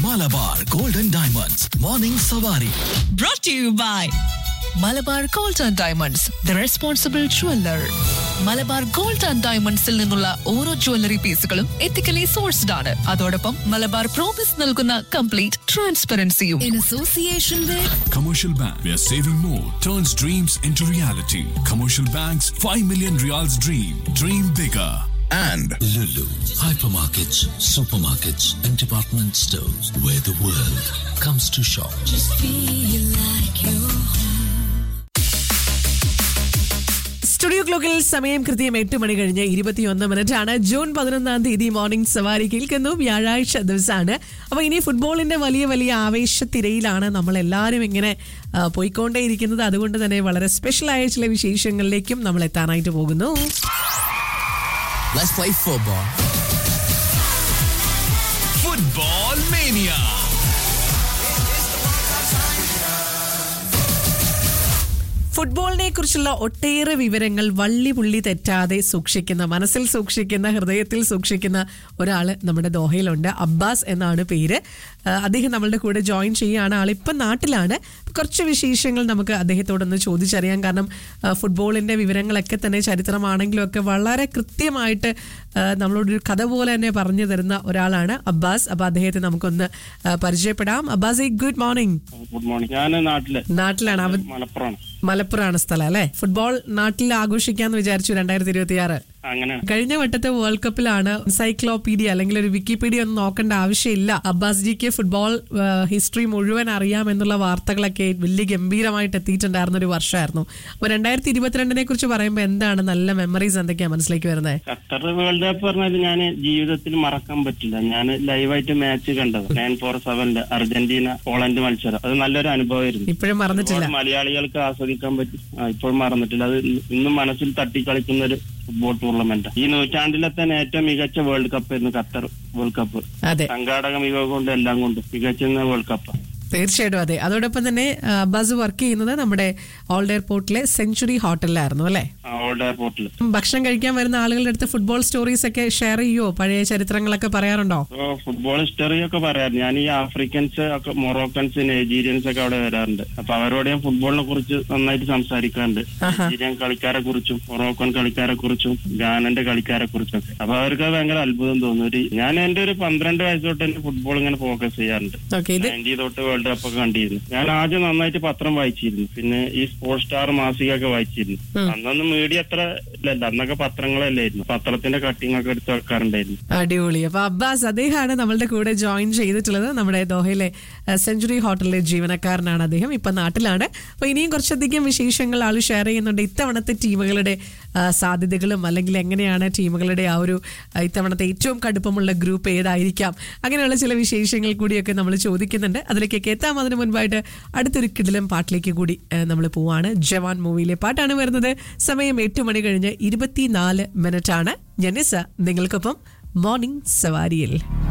Malabar golden diamonds morning സവാരി brought to you by Malabar gold and diamonds the responsible jeweller Malabar gold and ഡയമണ്ട്സിൽ നിന്നുള്ള ഓരോ jewellery പീസുകളും ethically sourced ആണ് അതോടൊപ്പം മലബാർ പ്രോമിസ് നൽകുന്ന കംപ്ലീറ്റ് ട്രാൻസ്പെറൻസിയും in association with Commercial Bank, where saving more turns dreams into reality. Commercial Bank's 5 million reals dream. Dream bigger. and Lulu, hypermarkets, supermarkets, and department stores where the world comes to shop. Studio ക്ലോക്കിൽ സമയം കൃത്യം എട്ട് മണി കഴിഞ്ഞ് ഇരുപത്തിയൊന്ന് minute ആണ് June പതിനൊന്നാം തീയതി morning സവാരി കേൾക്കുന്നു വ്യാഴാഴ്ച ദിവസമാണ് അപ്പൊ ഇനി ഫുട്ബോളിന്റെ വലിയ വലിയ ആവേശത്തിരയിലാണ് നമ്മൾ എല്ലാവരും ഇങ്ങനെ ആ, പോയിക്കൊണ്ടേയിരിക്കുന്നത് അതുകൊണ്ട് തന്നെ വളരെ സ്പെഷ്യൽ ആയ ചില വിശേഷങ്ങളിലേക്കും നമ്മൾ എത്താനായിട്ട് പോകുന്നു Let's play football. Football Mania. ഫുട്ബോളിനെ കുറിച്ചുള്ള ഒട്ടേറെ വിവരങ്ങൾ വള്ളി പുള്ളി തെറ്റാതെ സൂക്ഷിക്കുന്ന മനസ്സിൽ സൂക്ഷിക്കുന്ന ഹൃദയത്തിൽ സൂക്ഷിക്കുന്ന ഒരാൾ നമ്മുടെ ദോഹയിലുണ്ട് അബ്ബാസ് എന്നാണ് പേര് ആ, അദ്ദേഹം നമ്മളുടെ കൂടെ ജോയിൻ ചെയ്യുകയാണ് ആളിപ്പം നാട്ടിലാണ് കുറച്ച് വിശേഷങ്ങൾ നമുക്ക് അദ്ദേഹത്തോടൊന്ന് ചോദിച്ചറിയാം കാരണം ആ, ഫുട്ബോളിന്റെ വിവരങ്ങളൊക്കെ തന്നെ ചരിത്രമാണെങ്കിലും ഒക്കെ വളരെ കൃത്യമായിട്ട് ആ, നമ്മളോടൊരു കഥ പോലെ തന്നെ പറഞ്ഞു തരുന്ന ഒരാളാണ് അബ്ബാസ് അപ്പൊ അദ്ദേഹത്തെ നമുക്കൊന്ന് ആ, പരിചയപ്പെടാം Abbas good morning good morning ഞാൻ നാട്ടില് നാട്ടിലാണ് അവൻ മലപ്പുറമാണ് മലപ്പുറമാണ് സ്ഥലം അല്ലെ ഫുട്ബോൾ നാട്ടിൽ ആഘോഷിക്കാന്ന് വിചാരിച്ചു രണ്ടായിരത്തി ഇരുപത്തി ആറ് അങ്ങനെയാണ് കഴിഞ്ഞ വട്ടത്തെ വേൾഡ് കപ്പിലാണ് എൻസൈക്ലോപീഡിയ അല്ലെങ്കിൽ ഒരു വിക്കിപീഡിയ ഒന്നും നോക്കേണ്ട ആവശ്യമില്ല അബ്ബാസ് ജിക്ക് ഫുട്ബോൾ ഹിസ്റ്ററി മുഴുവൻ അറിയാം എന്നുള്ള വാർത്തകളൊക്കെ വലിയ ഗംഭീരമായിട്ട് എത്തിയിട്ടുണ്ടായിരുന്ന ഒരു വർഷമായിരുന്നു അപ്പൊ രണ്ടായിരത്തി ഇരുപത്തിരണ്ടിനെ കുറിച്ച് പറയുമ്പോൾ എന്താണ് നല്ല മെമ്മറീസ് എന്തൊക്കെയാ മനസ്സിലേക്ക് വരുന്നത് ഖത്തർ വേൾഡ് കപ്പ് പറഞ്ഞാൽ ഞാൻ ജീവിതത്തിൽ മറക്കാൻ പറ്റില്ല ഞാൻ ലൈവായിട്ട് മാച്ച് കണ്ടത് നയൻ ഫോർ സെവനില് അർജന്റീന പോളണ്ട് മത്സരം അത് നല്ലൊരു അനുഭവമായിരുന്നു ഇപ്പോഴും മറന്നിട്ടില്ല ഒരുപാട് മലയാളികൾക്ക് ആസ്വദിക്കാൻ പറ്റി ആ, ഇപ്പോഴും മറന്നിട്ടില്ല അത് ഇന്നും മനസ്സിൽ തട്ടിക്കളിക്കുന്ന ഒരു ഫുട്ബോൾ ടൂർണമെന്റ് ഈ നൂറ്റാണ്ടിലെ തന്നെ ഏറ്റവും മികച്ച വേൾഡ് കപ്പ് ആയിരുന്നു ഖത്തർ വേൾഡ് കപ്പ് അതെ സംഘാടക മികവ് കൊണ്ട് എല്ലാം കൊണ്ടും മികച്ച വേൾഡ് കപ്പ് തീർച്ചയായിട്ടും അതെ അതോടൊപ്പം തന്നെ ആ, അബ്ബാസ് വർക്ക് ചെയ്യുന്നത് നമ്മുടെ ഓൾഡ് എയർപോർട്ടിലെ സെഞ്ചുറി ഹോട്ടലിലായിരുന്നു അല്ലേ ഓൾഡ് എയർപോർട്ടിൽ ഭക്ഷണം കഴിക്കാൻ വരുന്ന ആളുകളുടെ അടുത്ത് ഫുട്ബോൾ സ്റ്റോറീസ് ഒക്കെ ഷെയർ ചെയ്യുവോ പഴയ ചരിത്രങ്ങളൊക്കെ പറയാറുണ്ടോ ഫുട്ബോൾ ഹിസ്റ്ററി ഒക്കെ പറയാറുണ്ട് ഞാൻ ഈ ആഫ്രിക്കൻസ് ഒക്കെ മൊറോക്കൻസ് നൈജീരിയൻസ് ഒക്കെ അവിടെ വരാറുണ്ട് അപ്പൊ അവരോട് ഞാൻ ഫുട്ബോളിനെ കുറിച്ച് നന്നായിട്ട് സംസാരിക്കാറുണ്ട് നൈജീരിയൻ കളിക്കാരെ കുറിച്ചും മൊറോക്കൻ കളിക്കാരെ കുറിച്ചും ഗാനന്റെ കളിക്കാരെ കുറിച്ചൊക്കെ അപ്പൊ അവർക്ക് അത് ഭയങ്കര അത്ഭുതം തോന്നും ഒരു ഞാൻ എന്റെ ഒരു പന്ത്രണ്ട് വയസ്സ് തൊട്ട് തന്നെ ഫുട്ബോൾ ഇങ്ങനെ ഫോക്കസ് ചെയ്യാറുണ്ട് ഓക്കെ ഇത് നയൻറ്റി തൊട്ട് വേൾഡ് കപ്പ് ഒക്കെ കണ്ടിരുന്നു ഞാൻ ആദ്യം നന്നായിട്ട് പത്രം വായിച്ചിരുന്നു പിന്നെ ഈ സ്പോർട്സ് സ്റ്റാർ മാസിക ഒക്കെ വായിച്ചിരുന്നു അന്നൊന്നും മീഡിയ അത്ര ഇല്ലല്ല അന്നൊക്കെ പത്രങ്ങളല്ലായിരുന്നു പത്രത്തിന്റെ കട്ടിങ് ഒക്കെ എടുത്ത് വെക്കാറുണ്ടായിരുന്നു അടിപൊളി അപ്പൊ അബ്ബാസ് അദ്ദേഹമാണ് നമ്മളുടെ കൂടെ ജോയിൻ ചെയ്തിട്ടുള്ളത് നമ്മുടെ ദോഹയിലെ സെഞ്ചുറി ഹോട്ടലിലെ ജീവനക്കാരനാണ് അദ്ദേഹം ഇപ്പൊ നാട്ടിലാണ് അപ്പൊ ഇനിയും കുറച്ചധികം വിശേഷങ്ങൾ ആൾ ഷെയർ ചെയ്യുന്നുണ്ട് ഇത്തവണത്തെ ടീമുകളുടെ ആ, സാധ്യതകളും അല്ലെങ്കിൽ എങ്ങനെയാണ് ടീമുകളുടെ ആ ഒരു ആ, ഇത്തവണത്തെ ഏറ്റവും കടുപ്പമുള്ള ഗ്രൂപ്പ് ഏതായിരിക്കാം അങ്ങനെയുള്ള ചില വിശേഷങ്ങൾ കൂടിയൊക്കെ നമ്മൾ ചോദിക്കുന്നുണ്ട് അതിലേക്കൊക്കെ എത്താം അതിന് മുൻപായിട്ട് അടുത്തൊരു കിടിലം പാട്ടിലേക്ക് കൂടി നമ്മൾ പോവാണ് ജവാൻ മൂവിയിലെ പാട്ടാണ് വരുന്നത് സമയം എട്ട് മണി കഴിഞ്ഞ് ഇരുപത്തിനാല് മിനിറ്റ് ആണ് ജനിസ നിങ്ങൾക്കൊപ്പം മോർണിംഗ് സവാരിയിൽ